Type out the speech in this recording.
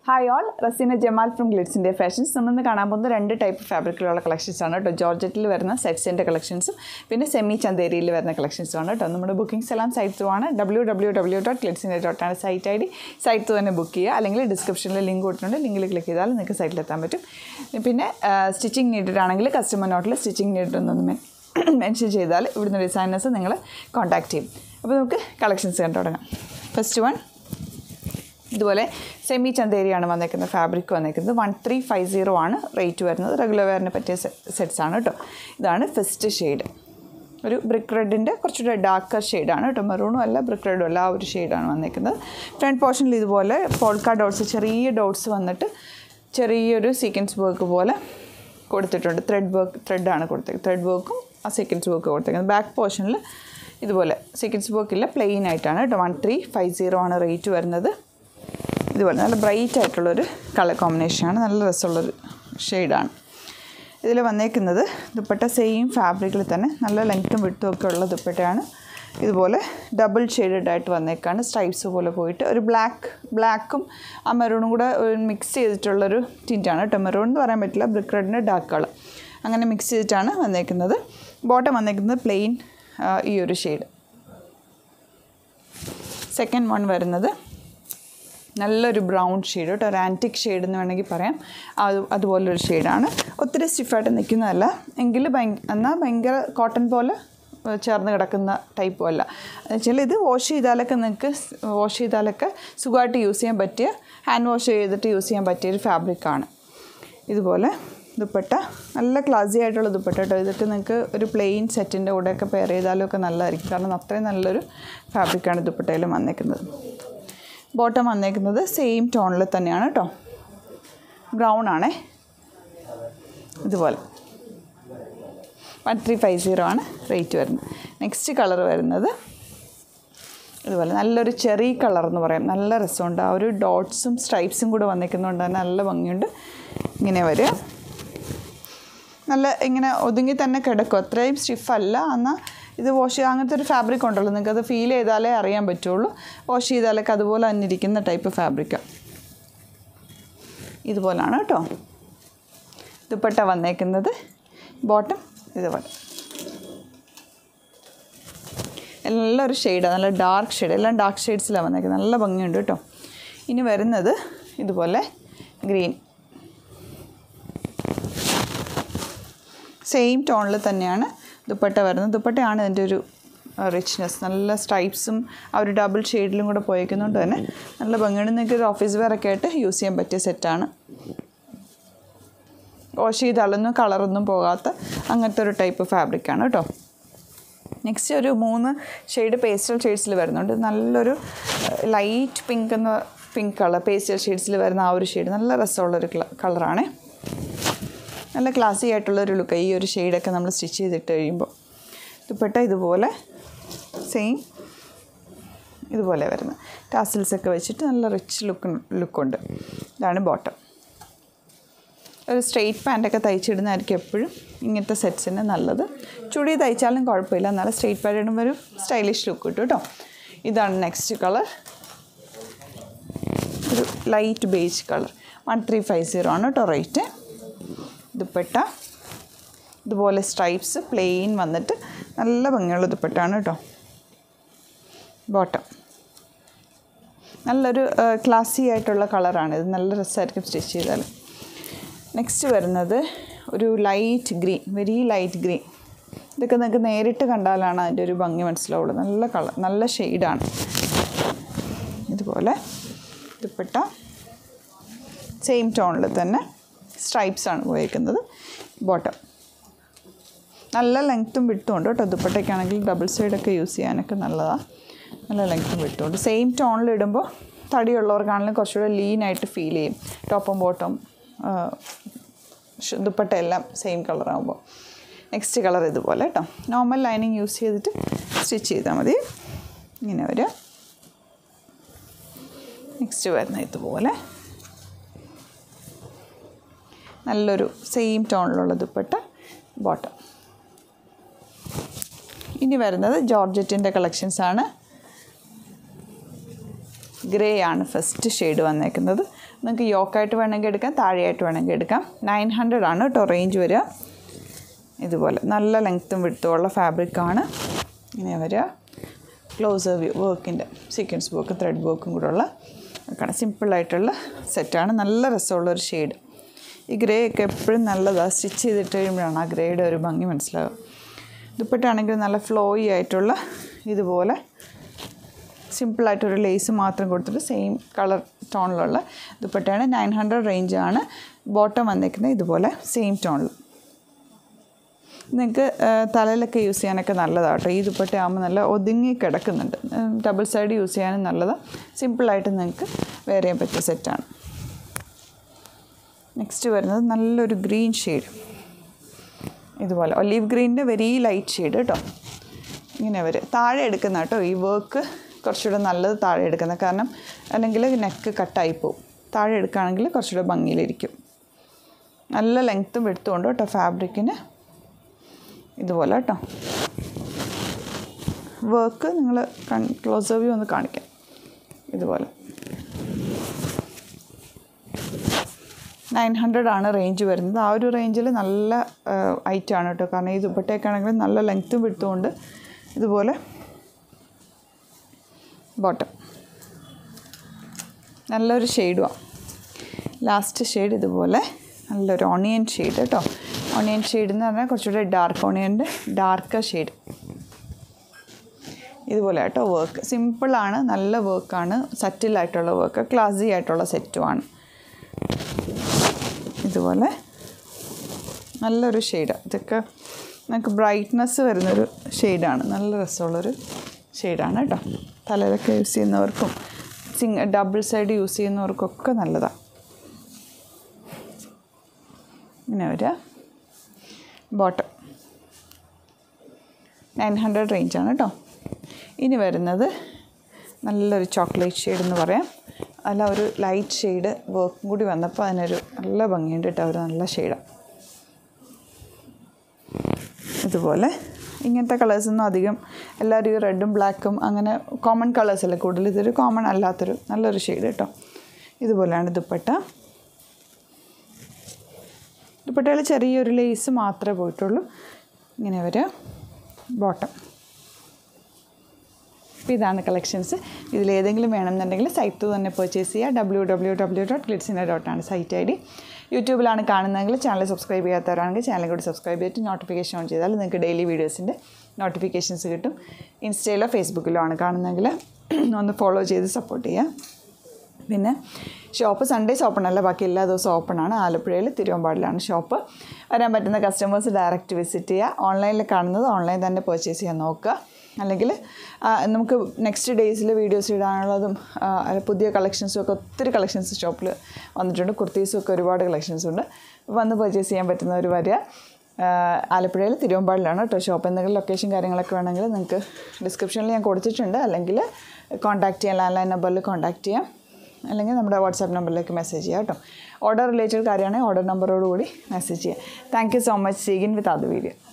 hi all Raseena Jamal from ഗ്ലിറ്റ്സിൻ്റെ fashions നമ്മളിന്ന് കാണാൻ പോകുന്ന രണ്ട് ടൈപ്പ് ഫാബ്രിക്കിലുള്ള കളക്ഷൻസ് ആണ് കേട്ടോ ജോർജറ്റിൽ വരുന്ന സെറ്റ്സിൻ്റെ കളക്ഷൻസും പിന്നെ സെമി ചന്തേരിയിൽ വരുന്ന കളക്ഷൻസും ആണ് കേട്ടോ നമ്മുടെ ബുക്കിംഗ്സ് എല്ലാം സൈറ്റ് ത്രൂ ആണ് ഡബ്ല്യൂ ഡബ്ല്യൂ ഡബ്ല്യൂ ഡോട്ട് ഗ്ലിറ്റ്സിൻ്റെ ഡോട്ട് ആണ് site I D site through തന്നെ ബുക്ക് ചെയ്യുക അല്ലെങ്കിൽ ഡിസ്ക്രിപ്ഷനിൽ ലിങ്ക് കൊടുത്തിട്ടുണ്ട് ലിങ്കിൽ ക്ലിക്ക് ചെയ്താൽ നിങ്ങൾക്ക് സൈറ്റിലെത്താൻ പറ്റും പിന്നെ സ്റ്റിച്ചിങ് നീഡഡ് ആണെങ്കിൽ കസ്റ്റമർ നോട്ടിൽ സ്റ്റിച്ചിങ് നീഡഡ് എന്നൊന്ന് മെൻഷൻ ചെയ്താൽ ഇവിടുന്ന് ഡിസൈനേഴ്സ് നിങ്ങൾ കോൺടാക്ട് ചെയ്യും അപ്പോൾ നമുക്ക് കളക്ഷൻസ് കണ്ടു തുടങ്ങാം ഫസ്റ്റ് വൺ ഇതുപോലെ സെമി ചന്തേരിയാണ് വന്നേക്കുന്നത് ഫാബ്രിക് വന്നേക്കുന്നത് വൺ ത്രീ ഫൈവ് സീറോ ആണ് റേറ്റ് വരുന്നത് റെഗുലർ വെയറിന് പറ്റിയ സെറ്റ്സ് ആണ് കേട്ടോ ഇതാണ് ഫസ്റ്റ് ഷെയ്ഡ് ഒരു ബ്രിക്ക് റെഡിൻ്റെ കുറച്ചുകൂടെ ഡാർക്കർ ഷെയ്ഡാണ് കേട്ടോ മെറൂണും അല്ല ബ്രിക്ക് റെഡും അല്ല ആ ഒരു ഷെയ്ഡാണ് വന്നേക്കുന്നത് ഫ്രണ്ട് പോർഷനിൽ ഇതുപോലെ പോൾക്കാ ഡോട്ട്സ് ചെറിയ ഡോട്ട്സ് വന്നിട്ട് ചെറിയൊരു സീക്വൻസ് വർക്ക് പോലെ കൊടുത്തിട്ടുണ്ട് ത്രെഡ് വർക്ക് ത്രെഡാണ് കൊടുത്തേക്കുന്നത് ത്രെഡ് വർക്കും ആ സീക്വൻസ് വർക്ക് കൊടുത്തേക്കുന്നത് ബാക്ക് പോർഷനിൽ ഇതുപോലെ സീക്വൻസ് വർക്കില്ല പ്ലെയിൻ ആയിട്ടാണ് കേട്ടോ വൺ ത്രീ ഫൈവ് സീറോ ആണ് റേറ്റ് വരുന്നത് ഇതുപോലെ നല്ല ബ്രൈറ്റ് ആയിട്ടുള്ളൊരു കളർ കോമ്പിനേഷനാണ് നല്ല രസമുള്ളൊരു ഷെയ്ഡാണ് ഇതിൽ വന്നേക്കുന്നത് ദുപ്പട്ട സെയിം ഫാബ്രിക്കിൽ തന്നെ നല്ല ലെങ്ത്തും വിട്ടും ഒക്കെ ഉള്ള ദുപ്പട്ടയാണ് ഇതുപോലെ ഡബിൾ ഷെയ്ഡഡ് ആയിട്ട് വന്നേക്കാണ് സ്ട്രൈപ്സ് പോലെ പോയിട്ട് ഒരു ബ്ലാക്ക് ബ്ലാക്കും ആ മെറൂണും കൂടെ മിക്സ് ചെയ്തിട്ടുള്ളൊരു ടിൻറ്റാണ് കേട്ടോ മെറൂൺ എന്ന് പറയാൻ പറ്റില്ല ബ്രിക്ക് റെഡിൻ്റെ ഡാർക്ക് കളർ അങ്ങനെ മിക്സ് ചെയ്തിട്ടാണ് വന്നേക്കുന്നത് ബോട്ടം വന്നേക്കുന്നത് പ്ലെയിൻ ഈ ഒരു ഷെയ്ഡ് സെക്കൻഡ് വൺ വരുന്നത് നല്ലൊരു ബ്രൗൺ ഷെയ്ഡ് കേട്ടോ ഒരു ആൻറ്റിക് ഷെയ്ഡ് എന്ന് വേണമെങ്കിൽ പറയാം അത് അതുപോലൊരു ഷെയ്ഡാണ് ഒത്തിരി സ്റ്റിഫായിട്ട് നിൽക്കുന്നതല്ല എങ്കിൽ ഭയ എന്നാൽ ഭയങ്കര കോട്ടൺ പോലെ ചേർന്ന് കിടക്കുന്ന ടൈപ്പും അല്ല എന്നുവെച്ചാൽ ഇത് വാഷ് ചെയ്താലൊക്കെ നിങ്ങൾക്ക് വാഷ് ചെയ്താലൊക്കെ സുഖമായിട്ട് യൂസ് ചെയ്യാൻ പറ്റിയ ഹാൻഡ് വാഷ് ചെയ്തിട്ട് യൂസ് ചെയ്യാൻ പറ്റിയ ഒരു ഫാബ്രിക്കാണ് ഇതുപോലെ ദുപ്പട്ട നല്ല ക്ലാസി ആയിട്ടുള്ള ദുപ്പട്ട കേട്ടോ ഇതൊക്കെ നിങ്ങൾക്ക് ഒരു പ്ലെയിൻ സെറ്റിൻ്റെ കൂടെയൊക്കെ പെയർ ചെയ്താലും ഒക്കെ നല്ലതായിരിക്കും കാരണം അത്രയും നല്ലൊരു ഫാബ്രിക്കാണ് ദുപ്പട്ടയിലും വന്നേക്കുന്നത് ബോട്ടം വന്നേക്കുന്നത് സെയിം ടോണിൽ തന്നെയാണ് കേട്ടോ ബ്രൗൺ ആണേ ഇതുപോലെ വൺ ത്രീ ഫൈവ് സീറോ ആണ് റേറ്റ് വരുന്നത് നെക്സ്റ്റ് കളർ വരുന്നത് ഇതുപോലെ നല്ലൊരു ചെറിയ കളർ എന്ന് പറയാം നല്ല രസമുണ്ട് ആ ഒരു ഡോട്ട്സും സ്ട്രൈപ്സും കൂടെ വന്നേക്കുന്നതുകൊണ്ട് തന്നെ നല്ല ഭംഗിയുണ്ട് ഇങ്ങനെ വരിക നല്ല ഇങ്ങനെ ഒതുങ്ങി തന്നെ കിടക്കും അത്രയും സ്റ്റിഫല്ല എന്നാൽ ഇത് വാഷ് അങ്ങനത്തെ ഒരു ഫാബ്രിക് ഉണ്ടല്ലോ നിങ്ങൾക്ക് അത് ഫീൽ ചെയ്താലേ അറിയാൻ പറ്റുള്ളൂ വാഷ് ചെയ്താലൊക്കെ അതുപോലെ തന്നെ ഇരിക്കുന്ന ടൈപ്പ് ഫാബ്രിക്കാണ് ഇതുപോലാണ് കേട്ടോ ദുപ്പട്ട വന്നേക്കുന്നത് ബോട്ടം ഇതുപോലെ എല്ലാം ഒരു ഷെയ്ഡാണ് നല്ല ഡാർക്ക് ഷെയ്ഡ് എല്ലാം ഡാർക്ക് ഷെയ്ഡ്സിലാണ് വന്നേക്കുന്നത് നല്ല ഭംഗിയുണ്ട് കേട്ടോ ഇനി വരുന്നത് ഇതുപോലെ ഗ്രീൻ സെയിം ടോണിൽ തന്നെയാണ് ദുപ്പട്ട വരുന്നത് ദുപ്പട്ടയാണ് ഇതിൻ്റെ ഒരു റിച്ച്നെസ് നല്ല സ്ട്രൈപ്സും ആ ഒരു ഡബിൾ ഷെയ്ഡിലും കൂടെ പോയേക്കുന്നതുകൊണ്ട് തന്നെ നല്ല ഭംഗിയുണ്ട് നിങ്ങൾക്ക് ഒരു ഓഫീസ് വെയർ ഒക്കെ ആയിട്ട് യൂസ് ചെയ്യാൻ പറ്റിയ സെറ്റാണ് വാഷ് ചെയ്താലൊന്നും കളറൊന്നും പോകാത്ത അങ്ങനത്തെ ഒരു ടൈപ്പ് ഫാബ്രിക്കാണ് കേട്ടോ നെക്സ്റ്റ് ഒരു മൂന്ന് ഷെയ്ഡ് പേസ്റ്റൽ ഷെയ്ഡ്സിൽ വരുന്നുണ്ട് നല്ലൊരു ലൈറ്റ് പിങ്ക് എന്ന പിങ്ക് കളർ പേസ്റ്റൽ ഷെയ്ഡ്സിൽ വരുന്ന ആ ഒരു ഷെയ്ഡ് നല്ല രസമുള്ളൊരു കളറാണേ നല്ല ക്ലാസി ആയിട്ടുള്ളൊരു ലുക്ക് ഈ ഒരു ഷെയ്ഡൊക്കെ നമ്മൾ സ്റ്റിച്ച് ചെയ്തിട്ട് കഴിയുമ്പോൾ ദുപ്പട്ട ഇതുപോലെ സെയിം ഇതുപോലെ വരുന്നത് ടാസിൽസൊക്കെ വെച്ചിട്ട് നല്ല റിച്ച് ലുക്ക് ലുക്കുണ്ട് ഇതാണ് ബോട്ടം ഒരു സ്ട്രെയിറ്റ് പാൻറ്റൊക്കെ തയ്ച്ചിടുന്നതായിരിക്കും എപ്പോഴും ഇങ്ങനത്തെ സെറ്റ്സിന് നല്ലത് ചുടി തയ്ച്ചാലും കുഴപ്പമില്ല എന്നാലും സ്ട്രെയിറ്റ് പാൻറ്റ് ഇടുമ്പോൾ ഒരു സ്റ്റൈലിഷ് ലുക്ക് കിട്ടും കേട്ടോ ഇതാണ് നെക്സ്റ്റ് കളർ ഒരു light beige colour one three five zero ആണ് കേട്ടോ റേറ്റ് ദുപ്പട്ട ഇതുപോലെ സ്ട്രൈപ്സ് പ്ലെയിൻ വന്നിട്ട് നല്ല ഭംഗിയുള്ള ദുപ്പട്ടാണ് കേട്ടോ ബോട്ടം നല്ലൊരു ക്ലാസി ആയിട്ടുള്ള കളറാണ് ഇത് നല്ല രസമായിരിക്കും സ്റ്റിച്ച് ചെയ്താൽ നെക്സ്റ്റ് വരുന്നത് ഒരു light green very light green ഇതൊക്കെ നിങ്ങൾക്ക് നേരിട്ട് കണ്ടാലാണ് അതിൻ്റെ ഒരു ഭംഗി മനസ്സിലാവുള്ളൂ നല്ല കളർ നല്ല ഷെയ്ഡാണ് ഇതുപോലെ ദുപ്പട്ട സെയിം ടോണിൽ തന്നെ സ്ട്രൈപ്സ് ആണ് ഉപയോഗിക്കുന്നത് ബോട്ടം നല്ല ലെങ്ത്തും വിട്ടുമുണ്ട് കേട്ടോ ദുപ്പട്ടയ്ക്കാണെങ്കിൽ ഡബിൾ സൈഡൊക്കെ യൂസ് ചെയ്യാനൊക്കെ നല്ലതാണ് നല്ല ലെങ്ത്തും വിട്ടുമുണ്ട് സെയിം ടോണിൽ ഇടുമ്പോൾ തടിയുള്ളവർക്കാണെങ്കിലും കുറച്ചുകൂടെ ലീനായിട്ട് ഫീൽ ചെയ്യും ടോപ്പും ബോട്ടം ദുപ്പട്ട എല്ലാം സെയിം കളറാകുമ്പോൾ നെക്സ്റ്റ് കളർ ഇതുപോലെ കേട്ടോ നോർമൽ ലൈനിങ് യൂസ് ചെയ്തിട്ട് സ്റ്റിച്ച് ചെയ്താൽ മതി ഇങ്ങനെ വരിക നെക്സ്റ്റ് വരുന്ന ഇതുപോലെ നല്ലൊരു സെയിം ടോണിലുള്ള ദുപ്പട്ട ബോട്ടം ഇനി വരുന്നത് ജോർജറ്റിൻ്റെ കളക്ഷൻസ് ആണ് ഗ്രേ ആണ് ഫസ്റ്റ് ഷെയ്ഡ് വന്നേക്കുന്നത് നിങ്ങൾക്ക് യോക്കായിട്ട് വേണമെങ്കിൽ എടുക്കാം താഴെയായിട്ട് വേണമെങ്കിൽ എടുക്കാം നയൻ ഹൺഡ്രഡ് ആണ് കേട്ടോ റേഞ്ച് വരിക ഇതുപോലെ നല്ല ലെങ്ത്തും വിടുത്തുമുള്ള ഫാബ്രിക്കാണ് ഇങ്ങനെ വരിക ക്ലോസ് വ്യൂ വർക്കിൻ്റെ സീക്വൻസ് വർക്കും ത്രെഡ് വർക്കും കൂടെ ഉള്ള കാണാം സിമ്പിളായിട്ടുള്ള സെറ്റാണ് നല്ല രസമുള്ളൊരു ഷെയ്ഡ് ഈ ഗ്രേ ഒക്കെ എപ്പോഴും നല്ലതാണ് സ്റ്റിച്ച് ചെയ്തിട്ട് കഴിയുമ്പോഴാണ് ആ ഗ്രേയുടെ ഒരു ഭംഗി മനസ്സിലാവുക ദുപ്പട്ടാണെങ്കിൽ നല്ല ഫ്ലോയി ആയിട്ടുള്ള ഇതുപോലെ സിമ്പിളായിട്ടൊരു ലേസ് മാത്രം കൊടുത്തിട്ട് സെയിം കളർ ടോണിലുള്ള ദുപ്പട്ടയാണ് നയൻ ഹൺഡ്രഡ് റേഞ്ചാണ് ബോട്ടം വന്നേക്കുന്നത് ഇതുപോലെ സെയിം ടോണിൽ നിങ്ങൾക്ക് തലയിലൊക്കെ യൂസ് ചെയ്യാനൊക്കെ നല്ലതാണ് കേട്ടോ ഈ ദുപ്പട്ട ആകുമ്പോൾ നല്ല ഒതുങ്ങി കിടക്കുന്നുണ്ട് ഡബിൾ സൈഡ് യൂസ് ചെയ്യാനും നല്ലതാണ് സിമ്പിളായിട്ട് നിങ്ങൾക്ക് വെയർ ചെയ്യാൻ പറ്റിയ സെറ്റാണ് നെക്സ്റ്റ് വരുന്നത് നല്ലൊരു ഗ്രീൻ ഷെയ്ഡ് ഇതുപോലെ ഒലീവ് ഗ്രീനിൻ്റെ വെരി ലൈറ്റ് ഷെയ്ഡ് കേട്ടോ ഇങ്ങനെ വരും താഴെ എടുക്കുന്ന കേട്ടോ ഈ വർക്ക് കുറച്ചുകൂടെ നല്ലത് താഴെ എടുക്കുന്നത് കാരണം അല്ലെങ്കിൽ നെക്ക് കട്ടായി പോവും താഴെ എടുക്കുകയാണെങ്കിൽ കുറച്ചുകൂടെ ഭംഗിയിലിരിക്കും നല്ല ലെങ്ത്തും എടുത്തുകൊണ്ട് കേട്ടോ ഫാബ്രിക്കിന് ഇതുപോലെ കേട്ടോ വർക്ക് നിങ്ങൾ ക്ലോസ് വ്യൂ ഒന്ന് കാണിക്കാം ഇതുപോലെ നയൻ ഹൺഡ്രഡ് ആണ് റേഞ്ച് വരുന്നത് ആ ഒരു റേഞ്ചിൽ നല്ല ഐറ്റം ആണ് കേട്ടോ കാരണം ഈ ദുപ്പട്ടയൊക്കെയാണെങ്കിൽ നല്ല ലെങ്ത്തും വിട്ടുകൊണ്ട് ഇതുപോലെ ബോട്ടം നല്ലൊരു ഷെയ്ഡുമാണ് ലാസ്റ്റ് ഷെയ്ഡ് ഇതുപോലെ നല്ലൊരു ഓണിയൻ ഷെയ്ഡ് കേട്ടോ ഓണിയൻ ഷെയ്ഡ് എന്ന് പറഞ്ഞാൽ കുറച്ചുകൂടെ ഡാർക്ക് ഓണിയൻ്റെ ഡാർക്ക് ഷെയ്ഡ് ഇതുപോലെ കേട്ടോ വർക്ക് സിമ്പിളാണ് നല്ല വർക്കാണ് സറ്റിലായിട്ടുള്ള വർക്ക് ക്ലാസി ആയിട്ടുള്ള സെറ്റുമാണ് ഇതുപോലെ നല്ലൊരു ഷെയ്ഡ് ഇതൊക്കെ നമുക്ക് ബ്രൈറ്റ്നെസ് വരുന്നൊരു ഷെയ്ഡാണ് നല്ല രസമുള്ളൊരു ഷെയ്ഡാണ് കേട്ടോ തലയിലൊക്കെ യൂസ് ചെയ്യുന്നവർക്കും സിംഗ് ഡബിൾ സൈഡ് യൂസ് ചെയ്യുന്നവർക്കൊക്കെ നല്ലതാണ് ഇങ്ങനെ വരിക ബോട്ടം നയൻ ഹൺഡ്രഡ് റേഞ്ചാണ് കേട്ടോ ഇനി വരുന്നത് നല്ലൊരു ചോക്ലേറ്റ് ഷെയ്ഡ് എന്ന് പറയാം അല്ല ഒരു ലൈറ്റ് ഷെയ്ഡ് വർക്കും കൂടി വന്നപ്പോൾ അതിനൊരു നല്ല ഭംഗിയുണ്ട് കേട്ടോ ഒരു നല്ല ഷെയ്ഡാണ് ഇതുപോലെ ഇങ്ങനത്തെ കളേഴ്സൊന്നും അധികം എല്ലാവരും ഈ റെഡും ബ്ലാക്കും അങ്ങനെ കോമൺ കളേഴ്സ് അല്ലേ കൂടുതൽ ഇതൊരു കോമൺ അല്ലാത്തൊരു നല്ലൊരു ഷെയ്ഡ് കേട്ടോ ഇതുപോലെയാണ് ദുപ്പട്ട ദുപ്പട്ടയിൽ ചെറിയൊരു ലേസ് മാത്രമേ പോയിട്ടുള്ളൂ ഇങ്ങനെ വരിക ബോട്ടം അപ്പോൾ ഇതാണ് കളക്ഷൻസ് ഇതിലേതെങ്കിലും വേണമെന്നുണ്ടെങ്കിൽ സൈറ്റ് തന്നെ പർച്ചേസ് ചെയ്യുക ഡബ്ല്യൂ ഡബ്ല്യൂ ഡബ്ല്യൂ ഡോട്ട് ഗ്ലിറ്റ്സിൻ്റെ ഡോട്ടാണ് സൈറ്റ് ഐ ഡി യൂട്യൂബിലാണ് കാണുന്നതെങ്കിൽ ചാനൽ സബ്സ്ക്രൈബ് ചെയ്യാത്തവരാണെങ്കിൽ ചാനൽ കൂടി സബ്സ്ക്രൈബ് ചെയ്തിട്ട് നോട്ടിഫിക്കേഷൻ ഓൺ ചെയ്താൽ നിങ്ങൾക്ക് ഡെയിലി വീഡിയോസിൻ്റെ നോട്ടിഫിക്കേഷൻസ് കിട്ടും ഇൻസ്റ്റയിലോ ഫേസ്ബുക്കിലോ ആണ് കാണുന്നതെങ്കിൽ ഒന്ന് ഫോളോ ചെയ്ത് സപ്പോർട്ട് ചെയ്യുക പിന്നെ ഷോപ്പ് സൺഡേസ് ഓപ്പൺ അല്ല ബാക്കി എല്ലാ ദിവസവും ഓപ്പൺ ആണ് ആലപ്പുഴയിൽ തിരുവമ്പാടിലാണ് ഷോപ്പ് വരാൻ പറ്റുന്ന കസ്റ്റമേഴ്സ് ഡയറക്റ്റ് വിസിറ്റ് ചെയ്യുക ഓൺലൈനിൽ കാണുന്നത് ഓൺലൈൻ തന്നെ പർച്ചേസ് ചെയ്യാൻ നോക്കുക അല്ലെങ്കിൽ ആ, നമുക്ക് നെക്സ്റ്റ് ഡേയ്സിൽ വീഡിയോസ് ഇടാനുള്ളതും ആ, അല്ല പുതിയ കളക്ഷൻസും ഒക്കെ ഒത്തിരി കളക്ഷൻസ് ഷോപ്പിൽ വന്നിട്ടുണ്ട് കുർത്തീസും ഒക്കെ ഒരുപാട് കളക്ഷൻസ് ഉണ്ട് വന്ന് പർച്ചേസ് ചെയ്യാൻ പറ്റുന്നവർ വരിക ആ, ആലപ്പുഴയിൽ തിരുവമ്പാടിലാണ് കേട്ടോ ഷോപ്പ് എന്തെങ്കിലും ലൊക്കേഷൻ കാര്യങ്ങളൊക്കെ വേണമെങ്കിൽ നിങ്ങൾക്ക് ഡിസ്ക്രിപ്ഷനിൽ ഞാൻ കൊടുത്തിട്ടുണ്ട് അല്ലെങ്കിൽ കോൺടാക്റ്റ് ചെയ്യാം ലാൻഡ് ലൈൻ നമ്പറിൽ കോൺടാക്റ്റ് ചെയ്യാം അല്ലെങ്കിൽ നമ്മുടെ വാട്സാപ്പ് നമ്പറിലേക്ക് മെസ്സേജ് ചെയ്യാം കേട്ടോ ഓർഡർ റിലേറ്റഡ് കാര്യമാണെങ്കിൽ ഓർഡർ നമ്പറോട് കൂടി മെസ്സേജ് ചെയ്യാം thank you so much see again with അത് വീഡിയോ